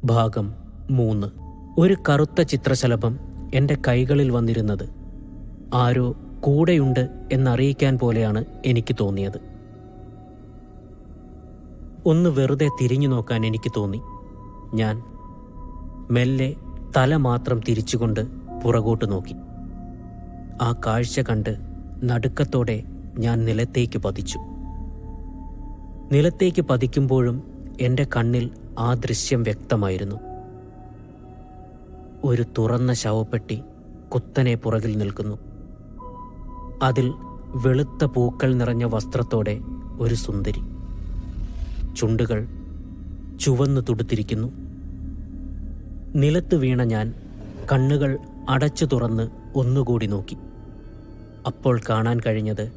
ഭാഗം മൂന്ന് ഒരു കറുത്ത ചിത്രശലഭം എൻ്റെ കൈകളിൽ വന്നിരുന്നത് ആരോ കൂടെയുണ്ട് എന്നറിയിക്കാൻ പോലെയാണ് എനിക്ക് തോന്നിയത് ഒന്ന് വെറുതെ തിരിഞ്ഞു നോക്കാൻ എനിക്ക് തോന്നി ഞാൻ മെല്ലെ തല മാത്രം തിരിച്ചുകൊണ്ട് പുറകോട്ട് നോക്കി ആ കാഴ്ച കണ്ട് നടുക്കത്തോടെ ഞാൻ നിലത്തേക്ക് പതിച്ചു നിലത്തേക്ക് പതിക്കുമ്പോഴും എൻ്റെ കണ്ണിൽ ആ ദൃശ്യം വ്യക്തമായിരുന്നു ഒരു തുറന്ന ശവപ്പെട്ടി കുത്തനെ പുറകിൽ നിൽക്കുന്നു അതിൽ വെളുത്ത പൂക്കൾ നിറഞ്ഞ വസ്ത്രത്തോടെ ഒരു സുന്ദരി ചുണ്ടുകൾ ചുവന്നു തുടുത്തിരിക്കുന്നു നിലത്ത് വീണ ഞാൻ കണ്ണുകൾ അടച്ചു തുറന്ന് ഒന്നുകൂടി നോക്കി അപ്പോൾ കാണാൻ കഴിഞ്ഞത്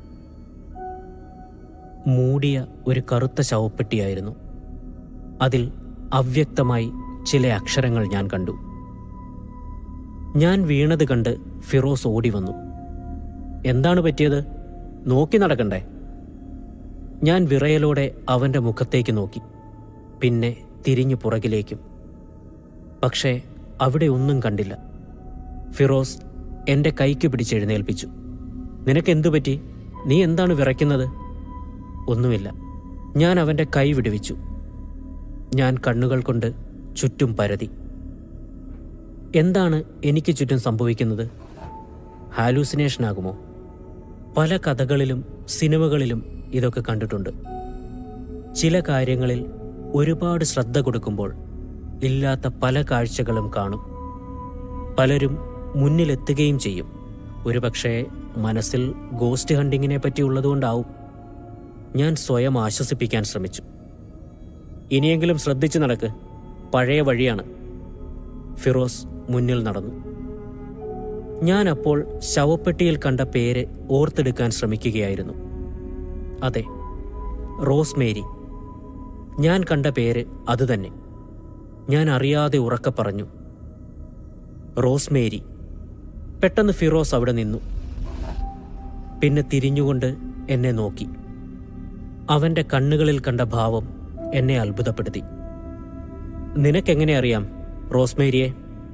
മൂടിയ ഒരു കറുത്ത ശവപ്പെട്ടിയായിരുന്നു അതിൽ അവ്യക്തമായി ചില അക്ഷരങ്ങൾ ഞാൻ കണ്ടു ഞാൻ വീണത് കണ്ട് ഫിറോസ് ഓടി വന്നു എന്താണ് പറ്റിയത് നോക്കി നടക്കണ്ടേ ഞാൻ വിറയലോടെ അവന്റെ മുഖത്തേക്ക് നോക്കി പിന്നെ തിരിഞ്ഞു പുറകിലേക്കും പക്ഷേ അവിടെ ഒന്നും കണ്ടില്ല ഫിറോസ് എന്റെ കൈക്ക് പിടിച്ചെഴുന്നേൽപ്പിച്ചു നിനക്കെന്തു പറ്റി നീ എന്താണ് വിറയ്ക്കുന്നത് ഒന്നുമില്ല ഞാൻ അവന്റെ കൈ വിടുവിച്ചു ഞാൻ കണ്ണുകൾ കൊണ്ട് ചുറ്റും പരതി എന്താണ് എനിക്ക് ചുറ്റും സംഭവിക്കുന്നത് ഹാലൂസിനേഷനാകുമോ പല കഥകളിലും സിനിമകളിലും ഇതൊക്കെ കണ്ടിട്ടുണ്ട് ചില കാര്യങ്ങളിൽ ഒരുപാട് ശ്രദ്ധ കൊടുക്കുമ്പോൾ ഇല്ലാത്ത പല കാഴ്ചകളും കാണും പലരും മുന്നിലെത്തുകയും ചെയ്യും ഒരുപക്ഷെ മനസ്സിൽ ഗോസ്റ്റ് ഹണ്ടിങ്ങിനെ പറ്റിയുള്ളതുകൊണ്ടാവും ഞാൻ സ്വയം ആശ്വസിപ്പിക്കാൻ ശ്രമിച്ചു ഇനിയെങ്കിലും ശ്രദ്ധിച്ചു നടക്ക് പഴയ വഴിയാണ് ഫിറോസ് മുന്നിൽ നടന്നു ഞാൻ അപ്പോൾ ശവപ്പെട്ടിയിൽ കണ്ട പേര് ഓർത്തെടുക്കാൻ ശ്രമിക്കുകയായിരുന്നു അതെ റോസ്മേരി ഞാൻ കണ്ട പേര് അതുതന്നെ ഞാൻ അറിയാതെ ഉറക്കെ പറഞ്ഞു റോസ്മേരി പെട്ടെന്ന് ഫിറോസ് അവിടെ നിന്നു പിന്നെ തിരിഞ്ഞുകൊണ്ട് എന്നെ നോക്കി അവന്റെ കണ്ണുകളിൽ കണ്ട ഭാവം എന്നെ അത്ഭുതപ്പെടുത്തി നിനക്കെങ്ങനെ അറിയാം റോസ്മേരിയെ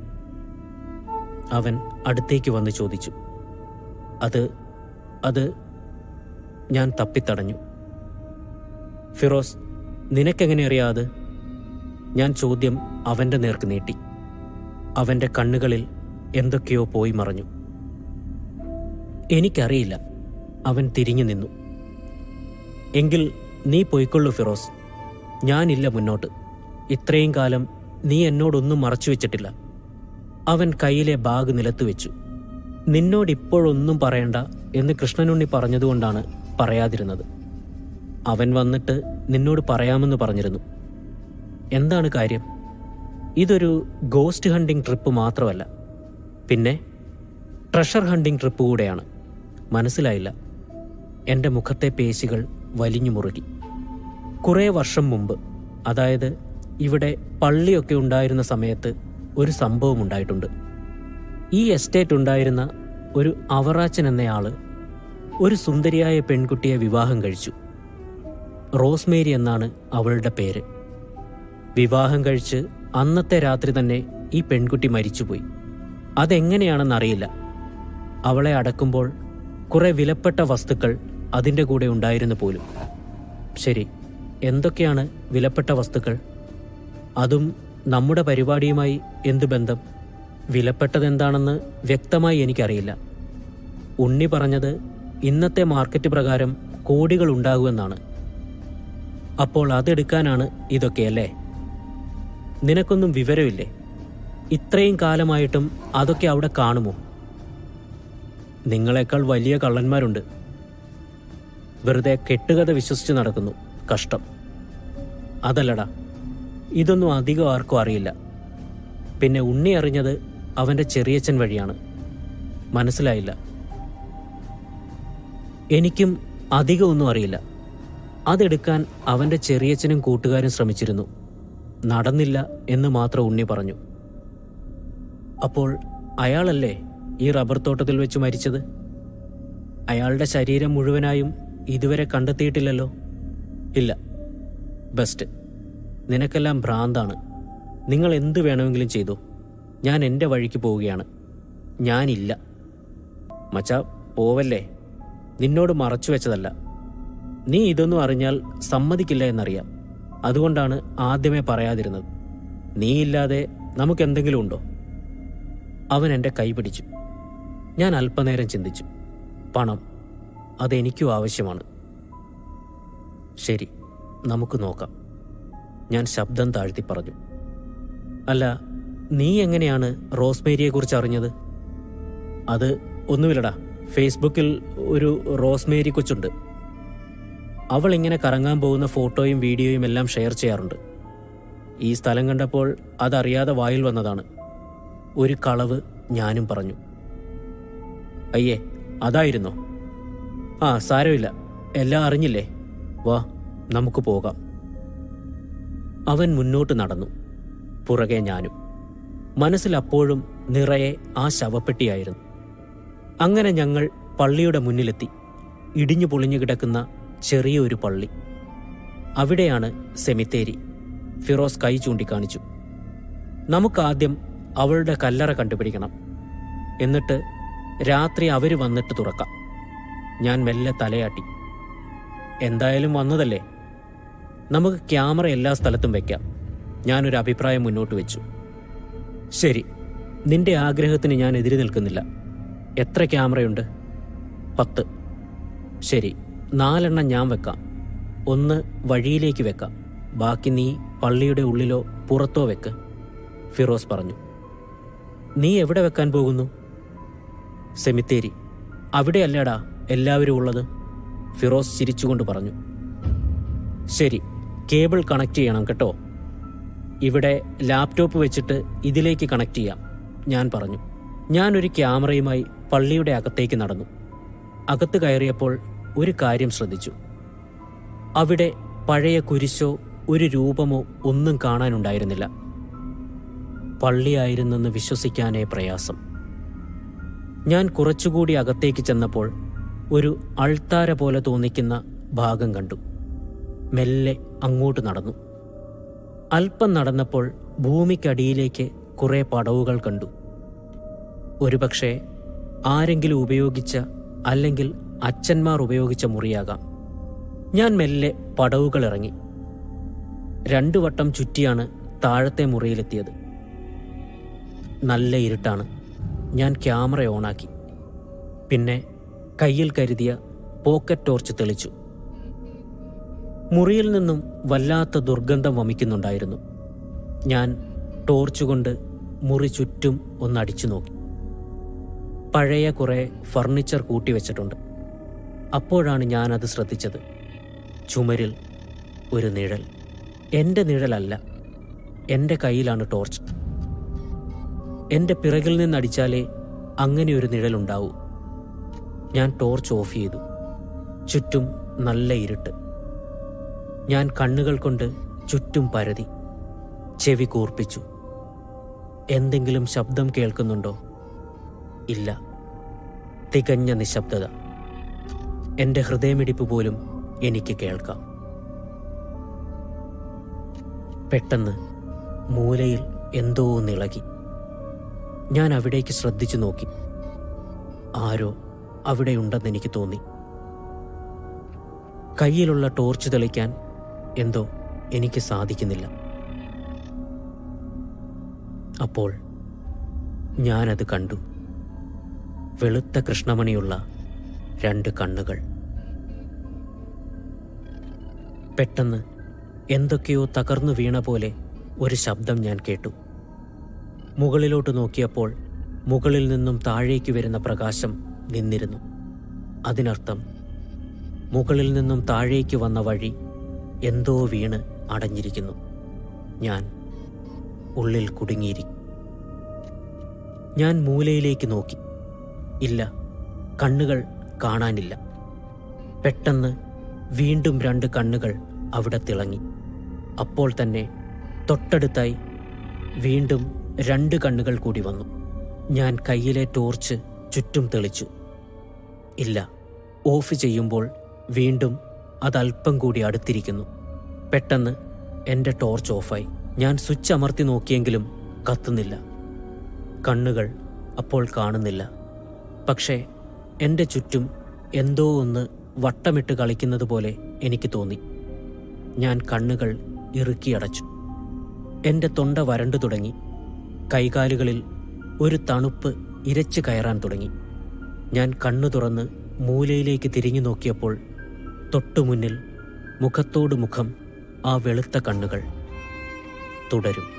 അവൻ അടുത്തേക്ക് വന്ന് ചോദിച്ചു അത് അത് ഞാൻ തപ്പിത്തടഞ്ഞു ഫിറോസ് നിനക്കെങ്ങനെ അറിയാം അത് ഞാൻ ചോദ്യം അവന്റെ നേർക്ക് നീട്ടി അവന്റെ കണ്ണുകളിൽ എന്തൊക്കെയോ പോയി മറഞ്ഞു എനിക്കറിയില്ല അവൻ തിരിഞ്ഞു നിന്നു എങ്കിൽ നീ പോയിക്കൊള്ളു ഫിറോസ് ഞാനില്ല മുന്നോട്ട് ഇത്രയും കാലം നീ എന്നോടൊന്നും മറച്ചു വെച്ചിട്ടില്ല അവൻ കയ്യിലെ ബാഗ് നിലത്ത് വെച്ചു നിന്നോട് ഇപ്പോഴൊന്നും പറയണ്ട എന്ന് കൃഷ്ണനുണ്ണി പറഞ്ഞതുകൊണ്ടാണ് പറയാതിരുന്നത് അവൻ വന്നിട്ട് നിന്നോട് പറയാമെന്ന് പറഞ്ഞിരുന്നു എന്താണ് കാര്യം ഇതൊരു ഗോസ്റ്റ് ഹണ്ടിങ് ട്രിപ്പ് മാത്രമല്ല പിന്നെ ട്രഷർ ഹണ്ടിങ് ട്രിപ്പ് കൂടെയാണ് മനസ്സിലായില്ല എൻ്റെ മുഖത്തെ പേശികൾ വലിഞ്ഞു മുറുകി കുറേ വർഷം മുമ്പ് അതായത് ഇവിടെ പള്ളിയൊക്കെ ഉണ്ടായിരുന്ന സമയത്ത് ഒരു സംഭവം ഉണ്ടായിട്ടുണ്ട് ഈ എസ്റ്റേറ്റ് ഉണ്ടായിരുന്ന ഒരു അവറാച്ചൻ എന്നയാള് ഒരു സുന്ദരിയായ പെൺകുട്ടിയെ വിവാഹം കഴിച്ചു റോസ്മേരി എന്നാണ് അവളുടെ പേര് വിവാഹം കഴിച്ച് അന്നത്തെ രാത്രി തന്നെ ഈ പെൺകുട്ടി മരിച്ചുപോയി അതെങ്ങനെയാണെന്നറിയില്ല അവളെ അടക്കുമ്പോൾ കുറെ വിലപ്പെട്ട വസ്തുക്കൾ അതിൻ്റെ കൂടെ ഉണ്ടായിരുന്നു പോലും ശരി എന്തൊക്കെയാണ് വിലപ്പെട്ട വസ്തുക്കൾ അതും നമ്മുടെ പരിപാടിയുമായി എന്ത് ബന്ധം വിലപ്പെട്ടതെന്താണെന്ന് വ്യക്തമായി എനിക്കറിയില്ല ഉണ്ണി പറഞ്ഞത് ഇന്നത്തെ മാർക്കറ്റ് പ്രകാരം കോടികൾ ഉണ്ടാകുമെന്നാണ് അപ്പോൾ അതെടുക്കാനാണ് ഇതൊക്കെയല്ലേ നിനക്കൊന്നും വിവരമില്ലേ ഇത്രയും കാലമായിട്ടും അതൊക്കെ അവിടെ കാണുമോ നിങ്ങളെക്കാൾ വലിയ കള്ളന്മാരുണ്ട് വെറുതെ കെട്ടുകഥ വിശ്വസിച്ച് നടക്കുന്നു കഷ്ടം അതല്ലടാ ഇതൊന്നും അധികം ആർക്കും അറിയില്ല പിന്നെ ഉണ്ണി അറിഞ്ഞത് അവന്റെ ചെറിയച്ഛൻ വഴിയാണ് മനസ്സിലായില്ല എനിക്കും അധികം ഒന്നും അറിയില്ല അതെടുക്കാൻ അവന്റെ ചെറിയച്ഛനും കൂട്ടുകാരും ശ്രമിച്ചിരുന്നു നടന്നില്ല എന്ന് മാത്രം ഉണ്ണി പറഞ്ഞു അപ്പോൾ അയാളല്ലേ ഈ റബ്ബർ തോട്ടത്തിൽ വെച്ച് മരിച്ചത് അയാളുടെ ശരീരം മുഴുവനായും ഇതുവരെ കണ്ടെത്തിയിട്ടില്ലല്ലോ ഇല്ല ബെസ്റ്റ് നിനക്കെല്ലാം ഭ്രാന്താണ് നിങ്ങൾ എന്ത് വേണമെങ്കിലും ചെയ്തു ഞാൻ എൻ്റെ വഴിക്ക് പോവുകയാണ് ഞാനില്ല മച്ചാ പോവല്ലേ നിന്നോട് മറച്ചു വെച്ചതല്ല നീ ഇതൊന്നും അറിഞ്ഞാൽ സമ്മതിക്കില്ല എന്നറിയാം അതുകൊണ്ടാണ് ആദ്യമേ പറയാതിരുന്നത് നീയില്ലാതെ നമുക്ക് എന്തെങ്കിലും ഉണ്ടോ അവൻ എൻ്റെ കൈ പിടിച്ചു ഞാൻ അല്പനേരം ചിന്തിച്ചു പണം അതെനിക്കും ആവശ്യമാണ് ശരി നമുക്ക് നോക്കാം ഞാൻ ശബ്ദം താഴ്ത്തി പറഞ്ഞു അല്ല നീ എങ്ങനെയാണ് റോസ്മേരിയെക്കുറിച്ച് അറിഞ്ഞത് അത് ഒന്നുമില്ലടാ ഫേസ്ബുക്കിൽ ഒരു റോസ്മേരി കൊച്ചുണ്ട് അവൾ ഇങ്ങനെ കറങ്ങാൻ പോകുന്ന ഫോട്ടോയും വീഡിയോയും എല്ലാം ഷെയർ ചെയ്യാറുണ്ട് ഈ സ്ഥലം കണ്ടപ്പോൾ അതറിയാതെ വായിൽ വന്നതാണ് ഒരു കളവ് ഞാനും പറഞ്ഞു അയ്യേ അതായിരുന്നോ ആ സാരമില്ല എല്ലാം അറിഞ്ഞില്ലേ വാ നമുക്ക് പോകാം അവൻ മുന്നോട്ട് നടന്നു പുറകെ ഞാനും മനസ്സിൽ അപ്പോഴും നിറയെ ആ ശവപ്പെട്ടിയായിരുന്നു അങ്ങനെ ഞങ്ങൾ പള്ളിയുടെ മുന്നിലെത്തി ഇടിഞ്ഞു പൊളിഞ്ഞു കിടക്കുന്ന ചെറിയൊരു പള്ളി അവിടെയാണ് സെമിത്തേരി ഫിറോസ് കൈ ചൂണ്ടിക്കാണിച്ചു നമുക്കാദ്യം അവളുടെ കല്ലറ കണ്ടുപിടിക്കണം എന്നിട്ട് രാത്രി അവര് വന്നിട്ട് തുറക്കാം ഞാൻ മെല്ലെ തലയാട്ടി എന്തായാലും വന്നതല്ലേ നമുക്ക് ക്യാമറ എല്ലാ സ്ഥലത്തും വെക്കാം ഞാനൊരു അഭിപ്രായം മുന്നോട്ട് വെച്ചു ശരി നിന്റെ ആഗ്രഹത്തിന് ഞാൻ എതിര് നിൽക്കുന്നില്ല എത്ര ക്യാമറയുണ്ട് പത്ത് ശരി നാലെണ്ണം ഞാൻ വെക്കാം ഒന്ന് വഴിയിലേക്ക് വെക്കാം ബാക്കി നീ പള്ളിയുടെ ഉള്ളിലോ പുറത്തോ വെക്ക് ഫിറോസ് പറഞ്ഞു നീ എവിടെ വെക്കാൻ പോകുന്നു സെമിത്തേരി അവിടെയല്ലേടാ എല്ലാവരും ഉള്ളത് ഫിറോസ് ചിരിച്ചുകൊണ്ട് പറഞ്ഞു ശരി കേബിൾ കണക്ട് ചെയ്യണം കേട്ടോ ഇവിടെ ലാപ്ടോപ്പ് വെച്ചിട്ട് ഇതിലേക്ക് കണക്ട് ചെയ്യാം ഞാൻ പറഞ്ഞു ഞാനൊരു ക്യാമറയുമായി പള്ളിയുടെ അകത്തേക്ക് നടന്നു അകത്ത് കയറിയപ്പോൾ ഒരു കാര്യം ശ്രദ്ധിച്ചു അവിടെ പഴയ കുരിശോ ഒരു രൂപമോ ഒന്നും കാണാനുണ്ടായിരുന്നില്ല പള്ളിയായിരുന്നെന്ന് വിശ്വസിക്കാനേ പ്രയാസം ഞാൻ കുറച്ചുകൂടി അകത്തേക്ക് ചെന്നപ്പോൾ ഒരു അൾത്താര പോലെ തോന്നിക്കുന്ന ഭാഗം കണ്ടു മെല്ലെ അങ്ങോട്ട് നടന്നു അല്പം നടന്നപ്പോൾ ഭൂമിക്കടിയിലേക്ക് കുറെ പടവുകൾ കണ്ടു ഒരുപക്ഷെ ആരെങ്കിലും ഉപയോഗിച്ച അല്ലെങ്കിൽ അച്ഛന്മാർ ഉപയോഗിച്ച മുറിയാകാം ഞാൻ മെല്ലെ പടവുകൾ ഇറങ്ങി രണ്ടു വട്ടം ചുറ്റിയാണ് താഴത്തെ മുറിയിലെത്തിയത് നല്ല ഇരുട്ടാണ് ഞാൻ ക്യാമറ ഓണാക്കി പിന്നെ കയ്യിൽ കരുതിയ പോക്കറ്റ് ടോർച്ച് തെളിച്ചു മുറിയിൽ നിന്നും വല്ലാത്ത ദുർഗന്ധം വമിക്കുന്നുണ്ടായിരുന്നു ഞാൻ ടോർച്ച് കൊണ്ട് മുറി ചുറ്റും ഒന്നടിച്ചു നോക്കി പഴയ കുറെ ഫർണിച്ചർ കൂട്ടിവെച്ചിട്ടുണ്ട് അപ്പോഴാണ് ഞാനത് ശ്രദ്ധിച്ചത് ചുമരിൽ ഒരു നിഴൽ എൻ്റെ നിഴലല്ല എൻ്റെ കയ്യിലാണ് ടോർച്ച് എൻ്റെ പിറകിൽ നിന്നടിച്ചാലേ അങ്ങനെ ഒരു നിഴലുണ്ടാവൂ ഞാൻ ടോർച്ച് ഓഫ് ചെയ്തു ചുറ്റും നല്ല ഇരുട്ട് ഞാൻ കണ്ണുകൾ കൊണ്ട് ചുറ്റും പരതി ചെവി കൂർപ്പിച്ചു എന്തെങ്കിലും ശബ്ദം കേൾക്കുന്നുണ്ടോ ഇല്ല തികഞ്ഞ നിശബ്ദത എൻ്റെ ഹൃദയമിടിപ്പ് പോലും എനിക്ക് കേൾക്കാം പെട്ടെന്ന് മൂലയിൽ എന്തോ നിളകി ഞാൻ അവിടേക്ക് ശ്രദ്ധിച്ചു നോക്കി ആരോ അവിടെയുണ്ടെന്ന് എനിക്ക് തോന്നി കയ്യിലുള്ള ടോർച്ച് തെളിക്കാൻ എന്തോ എനിക്ക് സാധിക്കുന്നില്ല അപ്പോൾ ഞാനത് കണ്ടു വെളുത്ത കൃഷ്ണമണിയുള്ള രണ്ട് കണ്ണുകൾ പെട്ടെന്ന് എന്തൊക്കെയോ തകർന്നു വീണ പോലെ ഒരു ശബ്ദം ഞാൻ കേട്ടു മുകളിലോട്ട് നോക്കിയപ്പോൾ മുകളിൽ നിന്നും താഴേക്ക് വരുന്ന പ്രകാശം നിന്നിരുന്നു അതിനർത്ഥം മുകളിൽ നിന്നും താഴേക്ക് വന്ന വഴി എന്തോ വീണ് അടഞ്ഞിരിക്കുന്നു ഞാൻ ഉള്ളിൽ കുടുങ്ങിയിരിക്കും ഞാൻ മൂലയിലേക്ക് നോക്കി ഇല്ല കണ്ണുകൾ കാണാനില്ല പെട്ടെന്ന് വീണ്ടും രണ്ട് കണ്ണുകൾ അവിടെ തിളങ്ങി അപ്പോൾ തന്നെ തൊട്ടടുത്തായി വീണ്ടും രണ്ട് കണ്ണുകൾ കൂടി വന്നു ഞാൻ കയ്യിലെ ടോർച്ച് ചുറ്റും തെളിച്ചു ഇല്ല ഓഫ് ചെയ്യുമ്പോൾ വീണ്ടും അതല്പം കൂടി അടുത്തിരിക്കുന്നു പെട്ടെന്ന് എൻ്റെ ടോർച്ച് ഓഫായി ഞാൻ സ്വിച്ച് അമർത്തി നോക്കിയെങ്കിലും കത്തുന്നില്ല കണ്ണുകൾ അപ്പോൾ കാണുന്നില്ല പക്ഷേ എൻ്റെ ചുറ്റും എന്തോ ഒന്ന് വട്ടമിട്ട് കളിക്കുന്നത് പോലെ എനിക്ക് തോന്നി ഞാൻ കണ്ണുകൾ ഇറുക്കിയടച്ചു എൻ്റെ തൊണ്ട വരണ്ടു തുടങ്ങി കൈകാലുകളിൽ ഒരു തണുപ്പ് ഇരച്ചു കയറാൻ തുടങ്ങി ഞാൻ കണ്ണു തുറന്ന് മൂലയിലേക്ക് തിരിഞ്ഞു നോക്കിയപ്പോൾ തൊട്ടുമുന്നിൽ മുഖത്തോട് മുഖം ആ വെളുത്ത കണ്ണുകൾ തുടരും